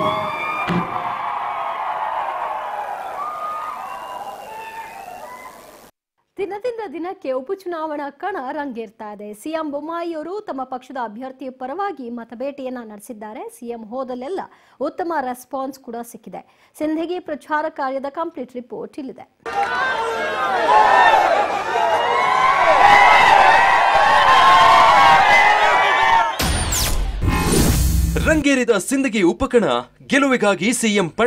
ದಿನದಿಂದ ದಿನಕ್ಕೆ ಉಪಚುನಾವಣಾ ಕಣ ರಂಗೇರ್ತಾ ಇದೆ ಸಿಎಂ ಬೊಮ್ಮಾಯಿಯವರು ತಮ್ಮ ಪಕ್ಷದ ಅಭ್ಯರ್ಥಿ ಪರವಾಗಿ ಮತಬೇಟೆಯನ್ನ ನಡೆಸಿದ್ದಾರೆ ಸಿಎಂ ಹೋದಲ್ಲೆಲ್ಲ ಉತ್ತಮ ರೆಸ್ಪಾನ್ಸ್ ಕೂಡ ಸಿಕ್ಕಿದೆ ಸಿಂಧಗಿ ಪ್ರಚಾರ ಕಾರ್ಯದ ಕಂಪ್ಲೀಟ್ ರಿಪೋರ್ಟ್ ಇಲ್ಲಿದೆ ರಂಗೇರಿದ ಸಿಂದಗಿ ಉಪಕಣ ಗೆಲುವಿಗಾಗಿ ಸಿಎಂ ಪಣ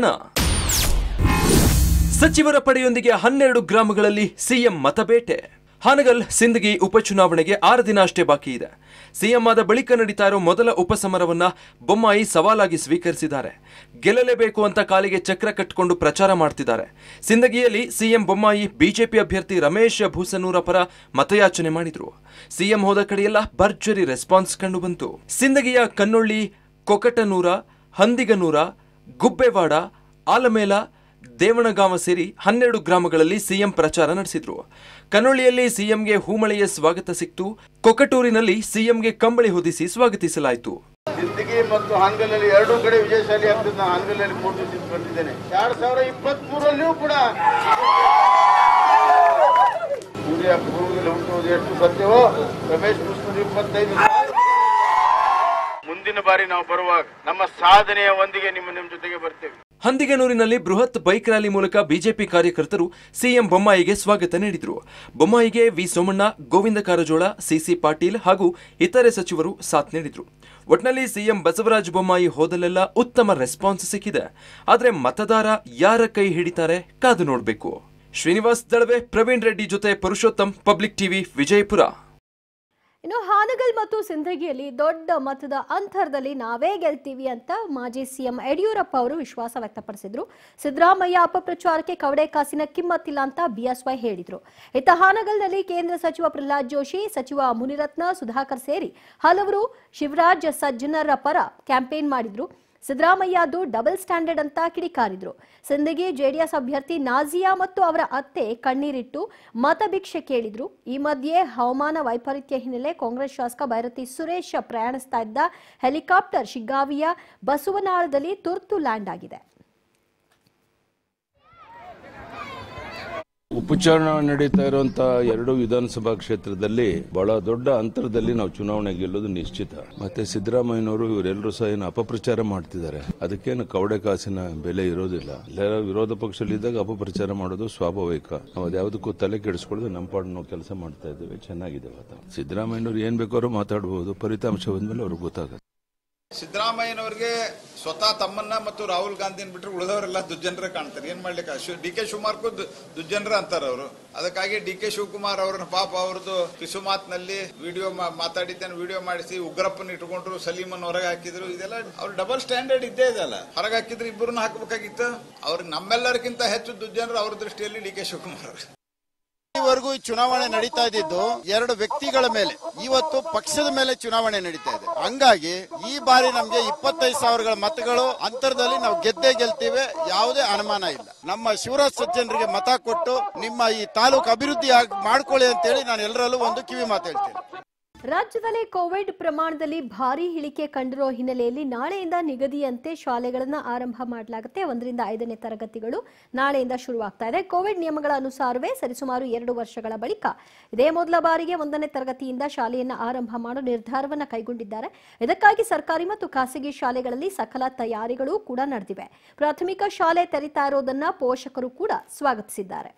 ಸಚಿವರ ಪಡೆಯೊಂದಿಗೆ ಹನ್ನೆರಡು ಗ್ರಾಮಗಳಲ್ಲಿ ಸಿಎಂ ಮತಬೇಟೆ ಹಾನಗಲ್ ಸಿಂದಗಿ ಉಪಚುನಾವಣೆಗೆ ಆರು ದಿನ ಅಷ್ಟೇ ಬಾಕಿ ಇದೆ ಸಿಎಂ ಆದ ಬಳಿಕ ನಡೀತಾ ಇರೋ ಮೊದಲ ಉಪಸಮರವನ್ನ ಬೊಮ್ಮಾಯಿ ಸವಾಲಾಗಿ ಸ್ವೀಕರಿಸಿದ್ದಾರೆ ಗೆಲ್ಲಲೇಬೇಕು ಅಂತ ಕಾಲಿಗೆ ಚಕ್ರ ಕಟ್ಟಿಕೊಂಡು ಪ್ರಚಾರ ಮಾಡ್ತಿದ್ದಾರೆ ಸಿಂದಗಿಯಲ್ಲಿ ಸಿಎಂ ಬೊಮ್ಮಾಯಿ ಬಿಜೆಪಿ ಅಭ್ಯರ್ಥಿ ರಮೇಶ್ ಭೂಸನೂರ ಪರ ಮತಯಾಚನೆ ಮಾಡಿದ್ರು ಸಿಎಂ ಹೋದ ಕಡೆಯೆಲ್ಲ ಭರ್ಜರಿ ರೆಸ್ಪಾನ್ಸ್ ಕಂಡು ಬಂತು ಸಿಂದಗಿಯ ಕನ್ನೊಳ್ಳಿ ಕೊಕಟನೂರ ಹಂದಿಗನೂರ ಗುಬ್ಬೆವಾಡ ಆಲಮೇಲ ದೇವಣಗಾಮ ಸೇರಿ ಹನ್ನೆರಡು ಗ್ರಾಮಗಳಲ್ಲಿ ಸಿಎಂ ಪ್ರಚಾರ ನಡೆಸಿದ್ರು ಕನ್ನೊಳ್ಳಿಯಲ್ಲಿ ಸಿಎಂಗೆ ಹೂಮಳೆಯ ಸ್ವಾಗತ ಸಿಕ್ತು ಕೊಕಟೂರಿನಲ್ಲಿ ಸಿಎಂಗೆ ಕಂಬಳಿ ಹೊದಿಸಿ ಸ್ವಾಗತಿಸಲಾಯಿತು ಸಿಂದಗಿ ಮತ್ತು ಹಾನಗಲ್ಲಲ್ಲಿ ಎರಡೂ ಕಡೆ ವಿಜಯಶಾಲಿ ಆಗ್ತದೆ ನಾನು ಹಾನಗಲ್ಲಲ್ಲಿ ಮೂರು ದಿವಸ ಬಂದಿದ್ದೇನೆ ಎರಡ್ ಸಾವಿರ ಇಪ್ಪತ್ತ್ ಮೂರಲ್ಲಿಯೂ ಕೂಡ ಸೂರ್ಯ ಪೂರ್ವದಲ್ಲಿ ಹುಟ್ಟುವುದು ಎಷ್ಟು ಸತ್ಯವೋ ರಮೇಶ್ ಕೃಷ್ಣ ಇಪ್ಪತ್ತೈದು ಸಾವಿರ. ಮುಂದಿನ ಬಾರಿ ನಾವು ಬರುವಾಗ ನಮ್ಮ ಸಾಧನೆಯ ಒಂದಿಗೆ ನಿಮ್ಮ ನಿಮ್ಮ ಜೊತೆಗೆ ಬರ್ತೇವೆ ಹಂದಿಗನೂರಿನಲ್ಲಿ ಬೃಹತ್ ಬೈಕ್ ರ್ಯಾಲಿ ಮೂಲಕ ಬಿಜೆಪಿ ಕಾರ್ಯಕರ್ತರು ಸಿಎಂ ಬೊಮ್ಮಾಯಿಗೆ ಸ್ವಾಗತ ನೀಡಿದರು ಬೊಮ್ಮಾಯಿಗೆ ವಿ ಸೋಮಣ್ಣ ಗೋವಿಂದ ಕಾರಜೋಳ ಸಿಸಿ ಪಾಟೀಲ್ ಹಾಗೂ ಇತರೆ ಸಚಿವರು ಸಾಥ್ ನೀಡಿದ್ರು ಒಟ್ನಲ್ಲಿ ಸಿಎಂ ಬಸವರಾಜ ಬೊಮ್ಮಾಯಿ ಹೋದಲ್ಲೆಲ್ಲ ಉತ್ತಮ ರೆಸ್ಪಾನ್ಸ್ ಸಿಕ್ಕಿದೆ ಆದ್ರೆ ಮತದಾರ ಯಾರ ಕೈ ಹಿಡಿತಾರೆ ಕಾದು ನೋಡಬೇಕು ಶ್ರೀನಿವಾಸ್ ದಳವೆ ಪ್ರವೀಣ್ ರೆಡ್ಡಿ ಜೊತೆ ಪುರುಷೋತ್ತಮ್ ಪಬ್ಲಿಕ್ ಟಿವಿ ವಿಜಯಪುರ ಇನ್ನು ಹಾನಗಲ್ ಮತ್ತು ಸಿಂಧಗಿಯಲ್ಲಿ ದೊಡ್ಡ ಮತದ ಅಂತರದಲ್ಲಿ ನಾವೇ ಗೆಲ್ತೀವಿ ಅಂತ ಮಾಜಿ ಸಿಎಂ ಯಡಿಯೂರಪ್ಪ ಅವರು ವಿಶ್ವಾಸ ವ್ಯಕ್ತಪಡಿಸಿದ್ರು ಸಿದ್ದರಾಮಯ್ಯ ಅಪಪ್ರಚಾರಕ್ಕೆ ಕವಡೆ ಕಾಸಿನ ಕಿಮ್ಮತ್ತಿಲ್ಲ ಅಂತ ಬಿಎಸ್ವೈ ಹೇಳಿದ್ರು ಇತ್ತ ಹಾನಗಲ್ನಲ್ಲಿ ಕೇಂದ್ರ ಸಚಿವ ಪ್ರಹ್ಲಾದ್ ಜೋಶಿ ಸಚಿವ ಮುನಿರತ್ನ ಸುಧಾಕರ್ ಸೇರಿ ಹಲವರು ಶಿವರಾಜ್ ಸಜ್ಜನರ ಪರ ಕ್ಯಾಂಪೇನ್ ಮಾಡಿದ್ರು ಸಿದ್ದರಾಮಯ್ಯದು ಡಬಲ್ ಸ್ಟ್ಯಾಂಡರ್ಡ್ ಅಂತ ಕಿಡಿಕಾರಿದ್ರು ಸಿಂದಗಿ ಜೆಡಿಎಸ್ ಅಭ್ಯರ್ಥಿ ನಾಜಿಯಾ ಮತ್ತು ಅವರ ಅತ್ತೆ ಕಣ್ಣೀರಿಟ್ಟು ಮತಭಿಕ್ಷೆ ಕೇಳಿದ್ರು ಈ ಮಧ್ಯೆ ಹವಾಮಾನ ವೈಪರೀತ್ಯ ಹಿನ್ನೆಲೆ ಕಾಂಗ್ರೆಸ್ ಶಾಸಕ ಭೈರತಿ ಸುರೇಶ್ ಪ್ರಯಾಣಿಸ್ತಾ ಇದ್ದ ಹೆಲಿಕಾಪ್ಟರ್ ಶಿಗ್ಗಾವಿಯ ಬಸವನಾಳದಲ್ಲಿ ತುರ್ತು ಲ್ಯಾಂಡ್ ಆಗಿದೆ ಉಪಚುನಾವಣೆ ನಡೀತಾ ಇರುವಂತ ಎರಡು ವಿಧಾನಸಭಾ ಕ್ಷೇತ್ರದಲ್ಲಿ ಬಹಳ ದೊಡ್ಡ ಅಂತರದಲ್ಲಿ ನಾವು ಚುನಾವಣೆ ಗೆಲ್ಲೋದು ನಿಶ್ಚಿತ ಮತ್ತೆ ಸಿದ್ದರಾಮಯ್ಯನವರು ಇವರೆಲ್ಲರೂ ಸಹ ಏನು ಅಪಪ್ರಚಾರ ಮಾಡ್ತಿದ್ದಾರೆ ಅದಕ್ಕೇನು ಕವಡೆ ಕಾಸಿನ ಬೆಲೆ ಇರೋದಿಲ್ಲ ಎಲ್ಲರ ವಿರೋಧ ಪಕ್ಷದಲ್ಲಿದ್ದಾಗ ಅಪಪ್ರಚಾರ ಮಾಡೋದು ಸ್ವಾಭಾವಿಕ ನಾವು ಅದ್ಯಾವುದಕ್ಕೂ ತಲೆ ಕೆಡಿಸ್ಕೊಳ್ಳೋದು ನಮ್ಮ ಪಾಡು ನಾವು ಕೆಲಸ ಮಾಡ್ತಾ ಇದ್ದೇವೆ ಚೆನ್ನಾಗಿದೆ ವಾತಾವರಣ ಸಿದ್ದರಾಮಯ್ಯನವರು ಏನ್ ಬೇಕಾದ್ರೂ ಮಾತಾಡಬಹುದು ಫಲಿತಾಂಶ ಬಂದ್ಮೇಲೆ ಅವ್ರಿಗೆ ಗೊತ್ತಾಗುತ್ತೆ ಸಿದ್ದರಾಮಯ್ಯನವರಿಗೆ ಸ್ವತಃ ತಮ್ಮನ್ನ ಮತ್ತು ರಾಹುಲ್ ಗಾಂಧಿನ ಬಿಟ್ಟರೆ ಉಳಿದವರೆಲ್ಲ ದುರ್ಜನರ ಕಾಣ್ತಾರೆ ಏನ್ ಮಾಡ್ಲಿಕ್ಕೆ ಡಿ ಕೆ ಶಿವಕುಮಾರ್ಗೂ ದುರ್ಜನರ ಅಂತಾರೆ ಅವರು ಅದಕ್ಕಾಗಿ ಡಿ ಕೆ ಶಿವಕುಮಾರ್ ಅವ್ರನ್ನ ಪಾಪ ಅವ್ರದ್ದು ಕಿಸುಮಾತ್ನಲ್ಲಿ ವಿಡಿಯೋ ಮಾತಾಡಿದ್ದೇನೆ ವಿಡಿಯೋ ಮಾಡಿಸಿ ಉಗ್ರಪ್ಪನ ಇಟ್ಕೊಂಡ್ರು ಸಲೀಮನ್ ಹೊರಗೆ ಹಾಕಿದ್ರು ಇದೆಲ್ಲ ಅವ್ರ ಡಬಲ್ ಸ್ಟ್ಯಾಂಡರ್ಡ್ ಇದ್ದೇ ಇದೆಲ್ಲ ಹೊರಗೆ ಹಾಕಿದ್ರೆ ಇಬ್ಬರನ್ನ ಹಾಕಬೇಕಾಗಿತ್ತು ಅವ್ರಿಗೆ ನಮ್ಮೆಲ್ಲರಿಗಿಂತ ಹೆಚ್ಚು ದುರ್ಜನರು ಅವ್ರ ದೃಷ್ಟಿಯಲ್ಲಿ ಡಿ ಕೆ ಶಿವಕುಮಾರ್ ಇಲ್ಲಿವರೆಗೂ ಈ ಚುನಾವಣೆ ನಡೀತಾ ಇದ್ದಿದ್ದು ಎರಡು ವ್ಯಕ್ತಿಗಳ ಮೇಲೆ ಇವತ್ತು ಪಕ್ಷದ ಮೇಲೆ ಚುನಾವಣೆ ನಡೀತಾ ಇದೆ ಹಂಗಾಗಿ ಈ ಬಾರಿ ನಮ್ಗೆ ಇಪ್ಪತ್ತೈದು ಸಾವಿರಗಳ ಮತಗಳು ಅಂತರದಲ್ಲಿ ನಾವು ಗೆದ್ದೇ ಗೆಲ್ತೀವಿ ಯಾವುದೇ ಅನುಮಾನ ಇಲ್ಲ ನಮ್ಮ ಶಿವರಾಜ್ ಸಜ್ಜನರಿಗೆ ಮತ ಕೊಟ್ಟು ನಿಮ್ಮ ಈ ತಾಲೂಕು ಅಭಿವೃದ್ಧಿ ಆಗ್- ಮಾಡ್ಕೊಳ್ಳಿ ಅಂತೇಳಿ ನಾನು ಎಲ್ಲರಲ್ಲೂ ಒಂದು ಕಿವಿ ಮಾತು ಹೇಳ್ತೀನಿ ರಾಜ್ಯದಲ್ಲಿ ಕೋವಿಡ್ ಪ್ರಮಾಣದಲ್ಲಿ ಭಾರಿ ಇಳಿಕೆ ಕಂಡಿರೋ ಹಿನ್ನೆಲೆಯಲ್ಲಿ ನಾಳೆಯಿಂದ ನಿಗದಿಯಂತೆ ಶಾಲೆಗಳನ್ನು ಆರಂಭ ಮಾಡಲಾಗುತ್ತೆ ಒಂದರಿಂದ ಐದನೇ ತರಗತಿಗಳು ನಾಳೆಯಿಂದ ಶುರುವಾಗ್ತಾ ಇದೆ ಕೋವಿಡ್ ನಿಯಮಗಳ ಅನುಸಾರವೇ ಸರಿಸುಮಾರು ಎರಡು ವರ್ಷಗಳ ಬಳಿಕ ಇದೇ ಮೊದಲ ಬಾರಿಗೆ ಒಂದನೇ ತರಗತಿಯಿಂದ ಶಾಲೆಯನ್ನು ಆರಂಭ ಮಾಡೋ ನಿರ್ಧಾರವನ್ನು ಕೈಗೊಂಡಿದ್ದಾರೆ ಇದಕ್ಕಾಗಿ ಸರ್ಕಾರಿ ಮತ್ತು ಖಾಸಗಿ ಶಾಲೆಗಳಲ್ಲಿ ಸಕಲ ತಯಾರಿಗಳು ಕೂಡ ನಡೆದಿವೆ ಪ್ರಾಥಮಿಕ ಶಾಲೆ ತೆರೀತಾ ಇರೋದನ್ನ ಪೋಷಕರು ಕೂಡ ಸ್ವಾಗತಿಸಿದ್ದಾರೆ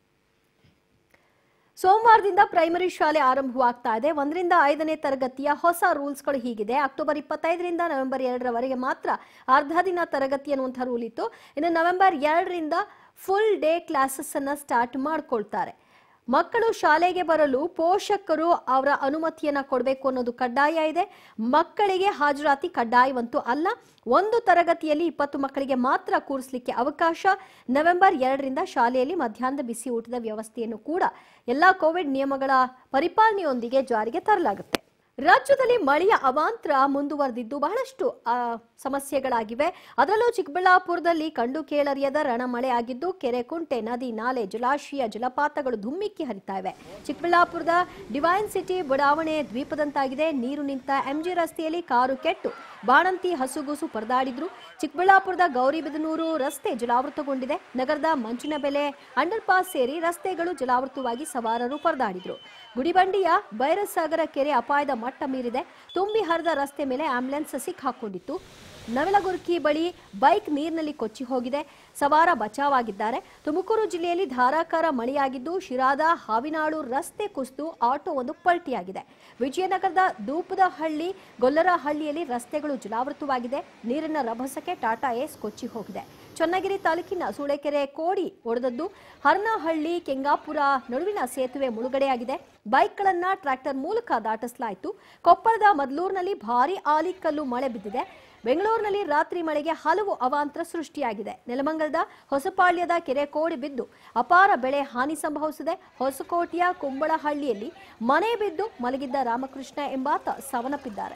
ಸೋಮವಾರದಿಂದ ಪ್ರೈಮರಿ ಶಾಲೆ ಆರಂಭವಾಗ್ತಾ ಇದೆ ಒಂದರಿಂದ ಐದನೇ ತರಗತಿಯ ಹೊಸ ರೂಲ್ಸ್ಗಳು ಹೀಗಿದೆ ಅಕ್ಟೋಬರ್ ಇಪ್ಪತ್ತೈದರಿಂದ ನವೆಂಬರ್ ಎರಡರವರೆಗೆ ಮಾತ್ರ ಅರ್ಧ ದಿನ ತರಗತಿ ಅನ್ನುವಂಥ ರೂಲ್ ಇತ್ತು ಇನ್ನು ನವೆಂಬರ್ ಎರಡರಿಂದ ಫುಲ್ ಡೇ ಕ್ಲಾಸಸ್ ಅನ್ನ ಸ್ಟಾರ್ಟ್ ಮಾಡ್ಕೊಳ್ತಾರೆ ಮಕ್ಕಳು ಶಾಲೆಗೆ ಬರಲು ಪೋಷಕರು ಅವರ ಅನುಮತಿಯನ್ನ ಕೊಡಬೇಕು ಅನ್ನೋದು ಕಡ್ಡಾಯ ಇದೆ ಮಕ್ಕಳಿಗೆ ಹಾಜರಾತಿ ಕಡ್ಡಾಯವಂತೂ ಅಲ್ಲ ಒಂದು ತರಗತಿಯಲ್ಲಿ ಇಪ್ಪತ್ತು ಮಕ್ಕಳಿಗೆ ಮಾತ್ರ ಕೂರಿಸಲಿಕ್ಕೆ ಅವಕಾಶ ನವೆಂಬರ್ ಎರಡರಿಂದ ಶಾಲೆಯಲ್ಲಿ ಮಧ್ಯಾಹ್ನದ ಬಿಸಿ ಊಟದ ವ್ಯವಸ್ಥೆಯನ್ನು ಕೂಡ ಎಲ್ಲಾ ಕೋವಿಡ್ ನಿಯಮಗಳ ಪರಿಪಾಲನೆಯೊಂದಿಗೆ ಜಾರಿಗೆ ತರಲಾಗುತ್ತೆ ರಾಜ್ಯದಲ್ಲಿ ಮಳೆಯ ಅವಾಂತರ ಮುಂದುವರೆದಿದ್ದು ಬಹಳಷ್ಟು ಆ, ಸಮಸ್ಯೆಗಳಾಗಿವೆ ಅದರಲ್ಲೂ ಚಿಕ್ಕಬಳ್ಳಾಪುರದಲ್ಲಿ ಕಂಡು ಕೇಳರಿಯದ ರಣಮಳೆ ಆಗಿದ್ದು ಕೆರೆ ಕುಂಟೆ ನದಿ ನಾಲೆ ಜಲಾಶಯ ಜಲಪಾತಗಳು ಧುಮ್ಮಿಕ್ಕಿ ಹರಿತಾ ಇವೆ ಚಿಕ್ಕಬಳ್ಳಾಪುರದ ಡಿವೈನ್ ಸಿಟಿ ಬಡಾವಣೆ ದ್ವೀಪದಂತಾಗಿದೆ ನೀರು ನಿಂತ ಎಂಜಿ ರಸ್ತೆಯಲ್ಲಿ ಕಾರು ಕೆಟ್ಟು ಬಾಣಂತಿ ಹಸುಗೂಸು ಪರದಾಡಿದ್ರು ಚಿಕ್ಕಬಳ್ಳಾಪುರದ ಗೌರಿಬಿದನೂರು ರಸ್ತೆ ಜಲಾವೃತಗೊಂಡಿದೆ ನಗರದ ಮಂಚಿನ ಬೆಲೆ ಅಂಡರ್ ಪಾಸ್ ಸೇರಿ ರಸ್ತೆಗಳು ಜಲಾವೃತವಾಗಿ ಸವಾರರು ಪರದಾಡಿದ್ರು ಗುಡಿಬಂಡಿಯ ಬೈರಸಾಗರ ಕೆರೆ ಅಪಾಯದ ಮಟ್ಟ ಮೀರಿದೆ ತುಂಬಿ ಹರಿದ ರಸ್ತೆ ಮೇಲೆ ಆಂಬ್ಯುಲೆನ್ಸ್ ಸಿಕ್ಕಾಕೊಂಡಿತ್ತು ನವಲಗುರ್ಕಿ ಬಳಿ ಬೈಕ್ ನೀರಿನಲ್ಲಿ ಕೊಚ್ಚಿ ಹೋಗಿದೆ ಸವಾರ ಬಚಾವಾಗಿದ್ದಾರೆ ತುಮಕೂರು ಜಿಲ್ಲೆಯಲ್ಲಿ ಧಾರಾಕಾರ ಮಳೆಯಾಗಿದ್ದು ಶಿರಾದ ಹಾವಿನಾಳು ರಸ್ತೆ ಕುಸಿದು ಆಟೋ ಒಂದು ಪಲ್ಟಿಯಾಗಿದೆ ವಿಜಯನಗರದ ದೂಪದಹಳ್ಳಿ ಗೊಲ್ಲರಹಳ್ಳಿಯಲ್ಲಿ ರಸ್ತೆಗಳು ಜಲಾವೃತವಾಗಿದೆ ನೀರಿನ ರಭಸಕ್ಕೆ ಟಾಟಾ ಏಸ್ ಕೊಚ್ಚಿ ಹೋಗಿದೆ ಚನ್ನಗಿರಿ ತಾಲೂಕಿನ ಸೂಳೆಕೆರೆ ಕೋಡಿ ಒಡೆದದ್ದು ಹರ್ನಹಳ್ಳಿ ಕೆಂಗಾಪುರ ನಡುವಿನ ಸೇತುವೆ ಮುಳುಗಡೆಯಾಗಿದೆ ಬೈಕ್ಗಳನ್ನ ಟ್ರ್ಯಾಕ್ಟರ್ ಮೂಲಕ ದಾಟಿಸಲಾಯಿತು ಕೊಪ್ಪಳದ ಮದ್ಲೂರಿನಲ್ಲಿ ಭಾರಿ ಆಲಿಕಲ್ಲು ಮಳೆ ಬಿದ್ದಿದೆ ಬೆಂಗಳೂರಿನಲ್ಲಿ ರಾತ್ರಿ ಮಳೆಗೆ ಹಲವು ಅವಾಂತರ ಸೃಷ್ಟಿಯಾಗಿದೆ ನೆಲಮಂಗಲದ ಹೊಸಪಾಳ್ಯದ ಕೆರೆ ಕೋಡಿ ಬಿದ್ದು ಅಪಾರ ಬೆಳೆ ಹಾನಿ ಸಂಭವಿಸಿದೆ ಹೊಸಕೋಟೆಯ ಕುಂಬಳಹಳ್ಳಿಯಲ್ಲಿ ಮನೆ ಬಿದ್ದು ಮಲಗಿದ್ದ ರಾಮಕೃಷ್ಣ ಎಂಬಾತ ಸಾವನ್ನಪ್ಪಿದ್ದಾರೆ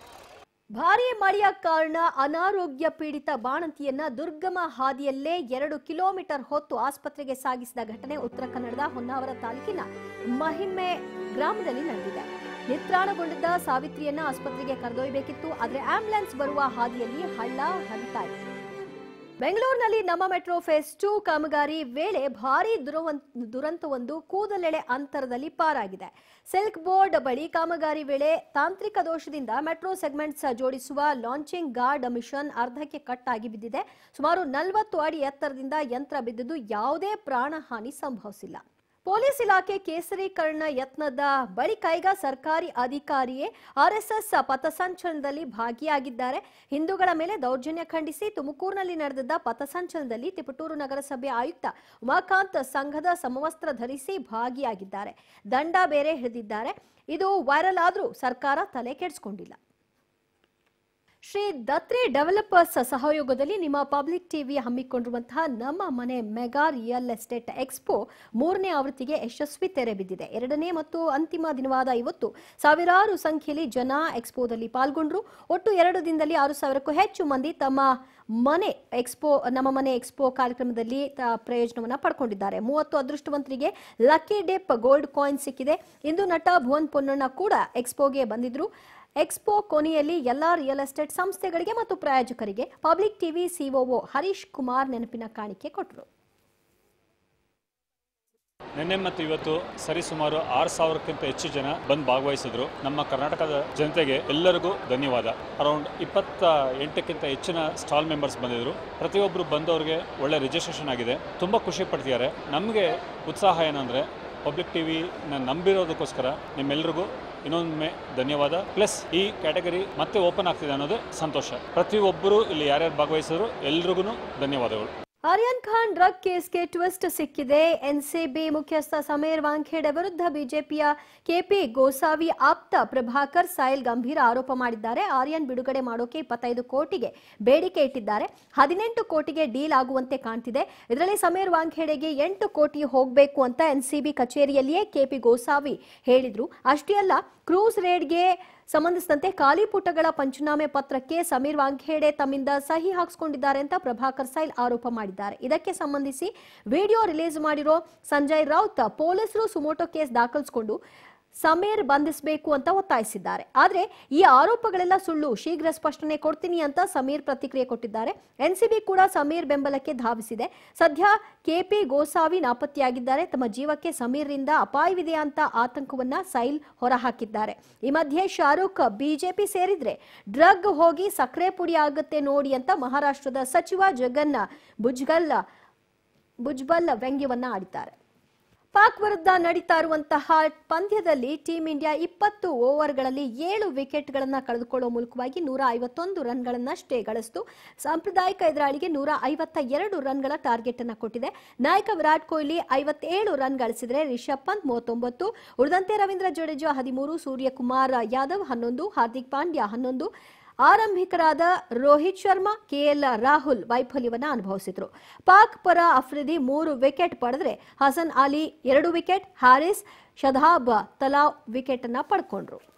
ಭಾರೀ ಮಳೆಯ ಕಾರಣ ಅನಾರೋಗ್ಯ ಪೀಡಿತ ಬಾಣಂತಿಯನ್ನ ದುರ್ಗಮ ಹಾದಿಯಲ್ಲೇ ಎರಡು ಕಿಲೋಮೀಟರ್ ಹೊತ್ತು ಆಸ್ಪತ್ರೆಗೆ ಸಾಗಿಸಿದ ಘಟನೆ ಉತ್ತರ ಕನ್ನಡದ ಹೊನ್ನಾವರ ತಾಲೂಕಿನ ಮಹಿಮೆ ಗ್ರಾಮದಲ್ಲಿ ನಡೆದಿದೆ ನಿತ್ರಾಣಗೊಂಡಿದ್ದ ಸಾವಿತ್ರಿಯನ್ನ ಆಸ್ಪತ್ರೆಗೆ ಕರೆದೊಯ್ಯಬೇಕಿತ್ತು ಆದ್ರೆ ಆಂಬ್ಯುಲೆನ್ಸ್ ಬರುವ ಹಾದಿಯಲ್ಲಿ ಹಳ್ಳ ಹರಿತಾ ಇತ್ತು ಬೆಂಗಳೂರಿನಲ್ಲಿ ನಮ್ಮ ಮೆಟ್ರೋ ಫೇಸ್ ಟೂ ಕಾಮಗಾರಿ ವೇಳೆ ಭಾರೀ ದುರವನ್- ದುರಂತವೊಂದು ಕೂದಲೆಳೆ ಅಂತರದಲ್ಲಿ ಪಾರಾಗಿದೆ ಸಿಲ್ಕ್ ಬೋರ್ಡ್ ಬಳಿ ಕಾಮಗಾರಿ ವೇಳೆ ತಾಂತ್ರಿಕ ದೋಷದಿಂದ ಮೆಟ್ರೋ ಸೆಗ್ಮೆಂಟ್ಸ್ ಜೋಡಿಸುವ ಲಾಂಚಿಂಗ್ ಗಾರ್ಡ್ ಮಿಷನ್ ಅರ್ಧಕ್ಕೆ ಕಟ್ ಆಗಿ ಬಿದ್ದಿದೆ ಸುಮಾರು ನಲವತ್ತು ಅಡಿ ಎತ್ತರದಿಂದ ಯಂತ್ರ ಬಿದ್ದಿದ್ದು ಯಾವುದೇ ಪ್ರಾಣಹಾನಿ ಸಂಭವಿಸಿಲ್ಲ ಪೊಲೀಸ್ ಇಲಾಖೆ ಕೇಸರೀಕರಣ ಯತ್ನದ ಬಳಿಕ ಈಗ ಸರ್ಕಾರಿ ಅಧಿಕಾರಿಯೇ ಆರ್ಎಸ್ಎಸ್ ಪಥಸಂಚಲನದಲ್ಲಿ ಭಾಗಿಯಾಗಿದ್ದಾರೆ ಹಿಂದೂಗಳ ಮೇಲೆ ದೌರ್ಜನ್ಯ ಖಂಡಿಸಿ ತುಮಕೂರಿನಲ್ಲಿ ನಡೆದಿದ್ದ ಪಥಸಂಚಲನದಲ್ಲಿ ತಿಪಟೂರು ನಗರಸಭೆ ಆಯುಕ್ತ ಉಮಾಕಾಂತ್ ಸಂಘದ ಸಮವಸ್ತ್ರ ಧರಿಸಿ ಭಾಗಿಯಾಗಿದ್ದಾರೆ ದಂಡ ಬೇರೆ ಹಿಡಿದಿದ್ದಾರೆ ಇದು ವೈರಲ್ ಆದ್ರೂ ಸರ್ಕಾರ ತಲೆ ಕೆಡಿಸ್ಕೊಂಡಿಲ್ಲ ಶ್ರೀ ದತ್ರಿ ಡೆವಲಪರ್ಸ್ ಸಹಯೋಗದಲ್ಲಿ ನಿಮ್ಮ ಪಬ್ಲಿಕ್ ಟಿವಿ ಹಮ್ಮಿಕೊಂಡಿರುವಂತಹ ನಮ್ಮ ಮನೆ ಮೆಗಾ ರಿಯಲ್ ಎಸ್ಟೇಟ್ ಎಕ್ಸ್ಪೋ ಮೂರನೇ ಆವೃತ್ತಿಗೆ ಯಶಸ್ವಿ ತೆರೆ ಬಿದ್ದಿದೆ ಎರಡನೇ ಮತ್ತು ಅಂತಿಮ ದಿನವಾದ ಇವತ್ತು ಸಾವಿರಾರು ಸಂಖ್ಯೆಯಲ್ಲಿ ಜನ ಎಕ್ಸ್ಪೋದಲ್ಲಿ ಪಾಲ್ಗೊಂಡ್ರು ಒಟ್ಟು ಎರಡು ದಿನದಲ್ಲಿ ಆರು ಸಾವಿರಕ್ಕೂ ಹೆಚ್ಚು ಮಂದಿ ತಮ್ಮ ಮನೆ ಎಕ್ಸ್ಪೋ ನಮ್ಮ ಮನೆ ಎಕ್ಸ್ಪೋ ಕಾರ್ಯಕ್ರಮದಲ್ಲಿ ತ- ಪ್ರಯೋಜನವನ್ನ ಪಡ್ಕೊಂಡಿದ್ದಾರೆ ಮೂವತ್ತು ಅದೃಷ್ಟವಂತರಿಗೆ ಲಕ್ಕಿ ಡಿಪ್ ಗೋಲ್ಡ್ ಕಾಯಿನ್ ಸಿಕ್ಕಿದೆ ಇಂದು ನಟ ಭುವನ್ ಪೊನ್ನಣ್ಣ ಕೂಡ ಎಕ್ಸ್ಪೋಗೆ ಬಂದಿದ್ರು ಎಕ್ಸ್ಪೋ ಕೊನೆಯಲ್ಲಿ ಎಲ್ಲಾ ರಿಯಲ್ ಎಸ್ಟೇಟ್ ಸಂಸ್ಥೆಗಳಿಗೆ ಮತ್ತು ಪ್ರಾಯೋಜಕರಿಗೆ public TV COO Harish Kumar ನೆನಪಿನ ಕಾಣಿಕೆ ಕೊಟ್ಟರು ನಿನ್ನೆ ಮತ್ತು ಇವತ್ತು ಸರಿಸುಮಾರು ಆರು ಸಾವಿರಕ್ಕಿಂತ ಹೆಚ್ಚು ಜನ ಬಂದು ಭಾಗವಹಿಸಿದ್ರು ನಮ್ಮ ಕರ್ನಾಟಕದ ಜನತೆಗೆ ಎಲ್ಲರಿಗೂ ಧನ್ಯವಾದ ಅರೌಂಡ್ ಇಪ್ಪತ್ತ ಎಂಟಕ್ಕಿಂತ ಹೆಚ್ಚಿನ ಸ್ಟಾಲ್ ಮೆಂಬರ್ಸ್ ಬಂದಿದ್ರು ಪ್ರತಿಯೊಬ್ಬರು ಬಂದವ್ರಿಗೆ ಒಳ್ಳೆ ರಿಜಿಸ್ಟ್ರೇಷನ್ ಆಗಿದೆ ತುಂಬ ಖುಷಿ ಪಡ್ತಿದ್ದಾರೆ ನಮಗೆ ಉತ್ಸಾಹ ಏನಂದರೆ ಪಬ್ಲಿಕ್ ಟಿ ವಿನ ನಂಬಿರೋದಕ್ಕೋಸ್ಕರ ನಿಮ್ಮೆಲ್ರಿಗೂ ಇನ್ನೊಮ್ಮೆ ಧನ್ಯವಾದ ಪ್ಲಸ್ ಈ ಕ್ಯಾಟಗರಿ ಮತ್ತೆ ಓಪನ್ ಆಗ್ತಿದೆ ಅನ್ನೋದು ಸಂತೋಷ ಪ್ರತಿಯೊಬ್ಬರು ಇಲ್ಲಿ ಯಾರ್ಯಾರು ಭಾಗವಹಿಸಿದ್ರು ಎಲ್ರಿಗೂ ಧನ್ಯವಾದಗಳು ಆರ್ಯನ್ ಖಾನ್ ಡ್ರಗ್ ಕೇಸ್ಗೆ ಟ್ವಿಸ್ಟ್ ಸಿಕ್ಕಿದೆ ಎನ್ಸಿಬಿ ಮುಖ್ಯಸ್ಥ ಸಮೀರ್ ವಾಂಖೇಡೆ ವಿರುದ್ಧ ಬಿಜೆಪಿಯ ಕೆಪಿ ಗೋಸಾವಿ ಆಪ್ತ ಪ್ರಭಾಕರ್ ಸಾಯಿಲ್ ಗಂಭೀರ ಆರೋಪ ಮಾಡಿದ್ದಾರೆ ಆರ್ಯನ್ ಬಿಡುಗಡೆ ಮಾಡೋಕೆ ಇಪ್ಪತ್ತೈದು ಕೋಟಿಗೆ ಬೇಡಿಕೆ ಇಟ್ಟಿದ್ದಾರೆ ಹದಿನೆಂಟು ಕೋಟಿಗೆ ಡೀಲ್ ಆಗುವಂತೆ ಕಾಣ್ತಿದೆ ಇದರಲ್ಲಿ ಸಮೀರ್ ವಾಂಖೇಡೆಗೆ ಎಂಟು ಕೋಟಿ ಹೋಗಬೇಕು ಅಂತ ಎನ್ಸಿಬಿ ಕಚೇರಿಯಲ್ಲಿಯೇ ಕೆಪಿ ಗೋಸಾವಿ ಹೇಳಿದ್ರು ಅಷ್ಟೇ ಅಲ್ಲ ಕ್ರೂಸ್ ರೇಡ್ಗೆ ಸಂಬಂಧಿಸಿದಂತೆ ಖಾಲಿ ಪುಟಗಳ ಪಂಚನಾಮೆ ಪತ್ರಕ್ಕೆ ಸಮೀರ್ ವಾಂಖೇಡೆ ತಮ್ಮಿಂದ ಸಹಿ ಹಾಕಿಸ್ಕೊಂಡಿದ್ದಾರೆ ಅಂತ ಪ್ರಭಾಕರ್ ಸೈಲ್ ಆರೋಪ ಮಾಡಿದ್ದಾರೆ ಇದಕ್ಕೆ ಸಂಬಂಧಿಸಿ ವಿಡಿಯೋ ರಿಲೀಸ್ ಮಾಡಿರೋ ಸಂಜಯ್ ರೌತ್ ಪೊಲೀಸರು ಸುಮೋಟೋ ಕೇಸ್ ದಾಖಲಿಸಿಕೊಂಡು ಸಮೀರ್ ಬಂಧಿಸಬೇಕು ಅಂತ ಒತ್ತಾಯಿಸಿದ್ದಾರೆ ಆದರೆ ಈ ಆರೋಪಗಳೆಲ್ಲ ಸುಳ್ಳು ಶೀಘ್ರ ಸ್ಪಷ್ಟನೆ ಕೊಡ್ತೀನಿ ಅಂತ ಸಮೀರ್ ಪ್ರತಿಕ್ರಿಯೆ ಕೊಟ್ಟಿದ್ದಾರೆ ಎನ್ಸಿಬಿ ಕೂಡ ಸಮೀರ್ ಬೆಂಬಲಕ್ಕೆ ಧಾವಿಸಿದೆ ಸದ್ಯ ಕೆಪಿ ಗೋಸಾವಿ ನಾಪತ್ತೆಯಾಗಿದ್ದಾರೆ ತಮ್ಮ ಜೀವಕ್ಕೆ ಸಮೀರ್ರಿಂದ ಅಪಾಯವಿದೆ ಅಂತ ಆತಂಕವನ್ನ ಸೈಲ್ ಹೊರಹಾಕಿದ್ದಾರೆ ಈ ಮಧ್ಯೆ ಶಾರುಖ್ ಬಿಜೆಪಿ ಸೇರಿದ್ರೆ ಡ್ರಗ್ ಹೋಗಿ ಸಕ್ಕರೆ ಪುಡಿ ಆಗುತ್ತೆ ನೋಡಿ ಅಂತ ಮಹಾರಾಷ್ಟ್ರದ ಸಚಿವ ಜಗನ್ ಭುಜ್ಗಲ್ ಭುಜ್ಬಲ್ ವ್ಯಂಗ್ಯವನ್ನ ಆಡಿದ್ದಾರೆ ಪಾಕ್ ವಿರುದ್ಧ ನಡೀತಾ ಇರುವಂತಹ ಪಂದ್ಯದಲ್ಲಿ ಟೀಂ ಇಂಡಿಯಾ ಇಪ್ಪತ್ತು ಓವರ್ಗಳಲ್ಲಿ ಏಳು ವಿಕೆಟ್ಗಳನ್ನು ಕಳೆದುಕೊಳ್ಳುವ ಮೂಲಕವಾಗಿ ನೂರ ಐವತ್ತೊಂದು ರನ್ಗಳನ್ನಷ್ಟೇ ಗಳಿಸಿತು ಸಾಂಪ್ರದಾಯಿಕ ಎದುರಾಳಿಗೆ ನೂರ ಐವತ್ತ ಎರಡು ರನ್ಗಳ ಟಾರ್ಗೆಟ್ ಅನ್ನು ಕೊಟ್ಟಿದೆ ನಾಯಕ ವಿರಾಟ್ ಕೊಹ್ಲಿ ಐವತ್ತೇಳು ರನ್ ಗಳಿಸಿದರೆ ರಿಷಬ್ ಪಂತ್ ಮೂವತ್ತೊಂಬತ್ತು ಉಳಿದಂತೆ ರವೀಂದ್ರ ಜಡೇಜಾ ಹದಿಮೂರು ಸೂರ್ಯಕುಮಾರ್ ಯಾದವ್ ಹನ್ನೊಂದು ಹಾರ್ದಿಕ್ ಪಾಂಡ್ಯ ಹನ್ನೊಂದು ಆರಂಭಿಕರಾದ ರೋಹಿತ್ ಶರ್ಮಾ ಕೆಎಲ್ ರಾಹುಲ್ ವೈಫಲ್ಯವನ್ನ ಅನುಭವಿಸಿದ್ರು ಪಾಕ್ ಪರ ಅಫ್ರಿದಿ ಮೂರು ವಿಕೆಟ್ ಪಡೆದ್ರೆ ಹಸನ್ ಅಲಿ ಎರಡು ವಿಕೆಟ್ ಹಾರಿಸ್ ಶದಾಬ್ ತಲಾ ವಿಕೆಟ್ ಅನ್ನ ಪಡ್ಕೊಂಡ್ರು